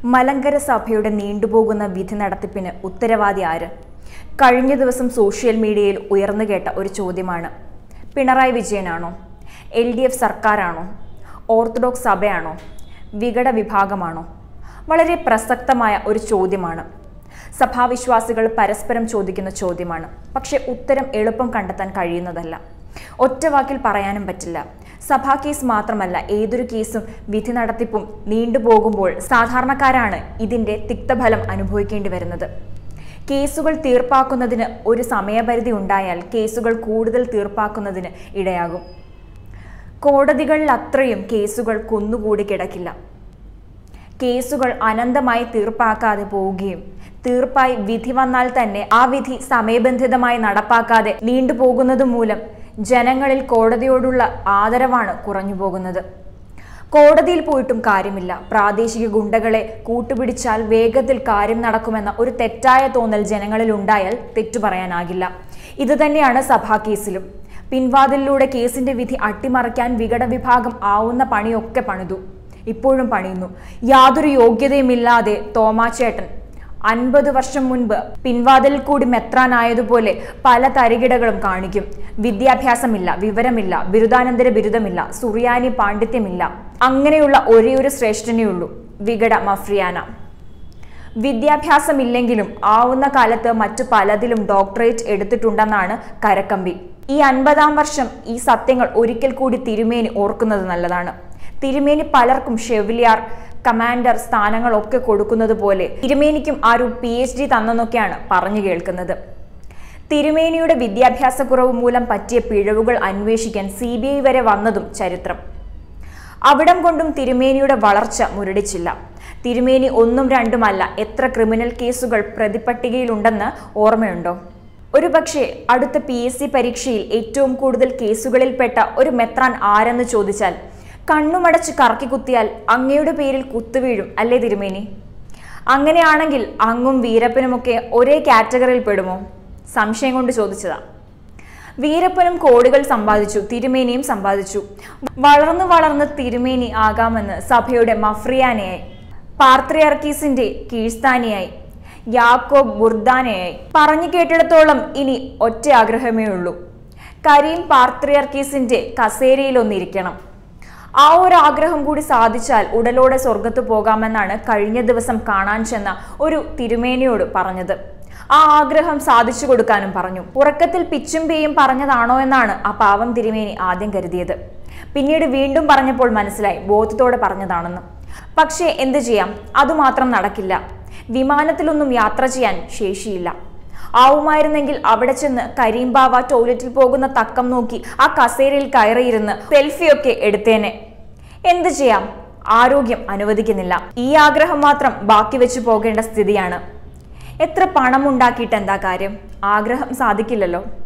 മലങ്കര സഭയുടെ നീണ്ടുപോകുന്ന വിധി നടത്തിപ്പിന് ഉത്തരവാദി ആര് കഴിഞ്ഞ ദിവസം സോഷ്യൽ മീഡിയയിൽ ഉയർന്നു കേട്ട ഒരു ചോദ്യമാണ് പിണറായി വിജയനാണോ എൽ ഡി എഫ് സർക്കാരാണോ ഓർത്തഡോക്സ് സഭയാണോ വികട വിഭാഗമാണോ വളരെ പ്രസക്തമായ ഒരു ചോദ്യമാണ് സഭാവിശ്വാസികൾ പരസ്പരം ചോദിക്കുന്ന ചോദ്യമാണ് പക്ഷേ ഉത്തരം എളുപ്പം കണ്ടെത്താൻ കഴിയുന്നതല്ല ഒറ്റ വാക്കിൽ പറയാനും പറ്റില്ല സഭാ കേസ് മാത്രമല്ല ഏതൊരു കേസും വിധി നടത്തിപ്പും നീണ്ടുപോകുമ്പോൾ സാധാരണക്കാരാണ് ഇതിൻ്റെ തിക്തഫലം അനുഭവിക്കേണ്ടി വരുന്നത് കേസുകൾ തീർപ്പാക്കുന്നതിന് ഒരു സമയപരിധി ഉണ്ടായാൽ കേസുകൾ കൂടുതൽ തീർപ്പാക്കുന്നതിന് ഇടയാകും കോടതികളിൽ അത്രയും കേസുകൾ കുന്നുകൂടി കിടക്കില്ല കേസുകൾ അനന്തമായി തീർപ്പാക്കാതെ പോവുകയും തീർപ്പായി വിധി വന്നാൽ തന്നെ ആ വിധി സമയബന്ധിതമായി നടപ്പാക്കാതെ നീണ്ടുപോകുന്നത് മൂലം ജനങ്ങളിൽ കോടതിയോടുള്ള ആദരവാണ് കുറഞ്ഞു പോകുന്നത് കോടതിയിൽ പോയിട്ടും കാര്യമില്ല പ്രാദേശിക ഗുണ്ടകളെ കൂട്ടുപിടിച്ചാൽ വേഗത്തിൽ കാര്യം നടക്കുമെന്ന ഒരു തെറ്റായ തോന്നൽ ജനങ്ങളിൽ ഉണ്ടായാൽ തെറ്റു പറയാനാകില്ല ഇതുതന്നെയാണ് സഭാ കേസിലും പിൻവാതിലിലൂടെ കേസിന്റെ വിധി അട്ടിമറിക്കാൻ വികട വിഭാഗം ആവുന്ന പണിയൊക്കെ പണിതു ഇപ്പോഴും പണിയുന്നു യാതൊരു യോഗ്യതയുമില്ലാതെ തോമാച്ചേട്ടൻ അൻപത് വർഷം മുൻപ് പിൻവാതിലിൽ കൂടി മെത്രാനായതുപോലെ പല തരികിടകളും കാണിക്കും വിദ്യാഭ്യാസമില്ല വിവരമില്ല ബിരുദാനന്തര ബിരുദമില്ല സുറിയാനി പാണ്ഡിത്യമില്ല അങ്ങനെയുള്ള ഒരേ ഒരു ശ്രേഷ്ഠനേ ഉള്ളൂ വികട മഫ്രിയാന വിദ്യാഭ്യാസമില്ലെങ്കിലും ആവുന്ന കാലത്ത് മറ്റു പലതിലും ഡോക്ടറേറ്റ് എടുത്തിട്ടുണ്ടെന്നാണ് കരക്കമ്പി ഈ അൻപതാം വർഷം ഈ സത്യങ്ങൾ ഒരിക്കൽ കൂടി തിരുമേനി ഓർക്കുന്നത് നല്ലതാണ് തിരുമേനി പലർക്കും ഷെവിലിയാർ കമാൻഡർ സ്ഥാനങ്ങളൊക്കെ കൊടുക്കുന്നത് പോലെ തിരുമേനിക്കും ആരും പി എച്ച് ഡി തന്നെന്നൊക്കെയാണ് പറഞ്ഞു കേൾക്കുന്നത് തിരുമേനിയുടെ വിദ്യാഭ്യാസക്കുറവ് മൂലം പറ്റിയ പിഴവുകൾ അന്വേഷിക്കാൻ സി ബി ഐ വരെ വന്നതും ചരിത്രം അവിടം കൊണ്ടും തിരുമേനിയുടെ വളർച്ച മുരടിച്ചില്ല തിരുമേനി ഒന്നും രണ്ടുമല്ല എത്ര ക്രിമിനൽ കേസുകൾ പ്രതിപട്ടികയിലുണ്ടെന്ന് ഓർമ്മയുണ്ടോ ഒരുപക്ഷെ അടുത്ത പി എസ് സി പരീക്ഷയിൽ ഏറ്റവും കൂടുതൽ കേസുകളിൽപ്പെട്ട ഒരു മെത്രാൻ ആരെന്ന് ചോദിച്ചാൽ കണ്ണുമടച്ച് കറക്കി കുത്തിയാൽ അങ്ങയുടെ പേരിൽ കുത്തുവീഴും അല്ലേ തിരുമേനി അങ്ങനെയാണെങ്കിൽ അങ്ങും വീരപ്പനുമൊക്കെ ഒരേ കാറ്റഗറിയിൽ പെടുമോ സംശയം കൊണ്ട് ചോദിച്ചതാ വീരപ്പനും കോടികൾ സമ്പാദിച്ചു തിരുമേനിയും സമ്പാദിച്ചു വളർന്നു വളർന്ന് തിരുമേനി ആകാമെന്ന് സഭയുടെ മഫ്രിയാനയായി പാർത്രിയർക്കീസിന്റെ കീഴ്സ്ഥാനിയായി യാക്കോബ് ബുർദാനയായി പറഞ്ഞു കേട്ടിടത്തോളം ഇനി ഒറ്റ ആഗ്രഹമേ ഉള്ളൂ കരീം പാർത്രിയർക്കീസിന്റെ കസേരയിലൊന്നിരിക്കണം ആ ഒരു ആഗ്രഹം കൂടി സാധിച്ചാൽ ഉടലോടെ സ്വർഗത്ത് പോകാമെന്നാണ് കഴിഞ്ഞ ദിവസം കാണാൻ ചെന്ന ഒരു തിരുമേനിയോട് പറഞ്ഞത് ആ ആഗ്രഹം സാധിച്ചു കൊടുക്കാനും പറഞ്ഞു ഉറക്കത്തിൽ പിച്ചും പേയും പറഞ്ഞതാണോ എന്നാണ് ആ പാവം തിരുമേനി ആദ്യം കരുതിയത് പിന്നീട് വീണ്ടും പറഞ്ഞപ്പോൾ മനസ്സിലായി ബോധത്തോടെ പറഞ്ഞതാണെന്ന് പക്ഷേ എന്തു ചെയ്യാം അതുമാത്രം നടക്കില്ല വിമാനത്തിലൊന്നും യാത്ര ചെയ്യാൻ ശേഷിയില്ല ആവുമായിരുന്നെങ്കിൽ അവിടെ ചെന്ന് കരീംബാവ ടോയ്ലറ്റിൽ പോകുന്ന തക്കം നോക്കി ആ കസേരയിൽ കയറിയിരുന്ന് സെൽഫിയൊക്കെ എടുത്തേനെ എന്തു ചെയ്യാം ആരോഗ്യം അനുവദിക്കുന്നില്ല ഈ ആഗ്രഹം മാത്രം ബാക്കി വെച്ചു പോകേണ്ട സ്ഥിതിയാണ് എത്ര പണം ഉണ്ടാക്കിയിട്ട് എന്താ കാര്യം ആഗ്രഹം സാധിക്കില്ലല്ലോ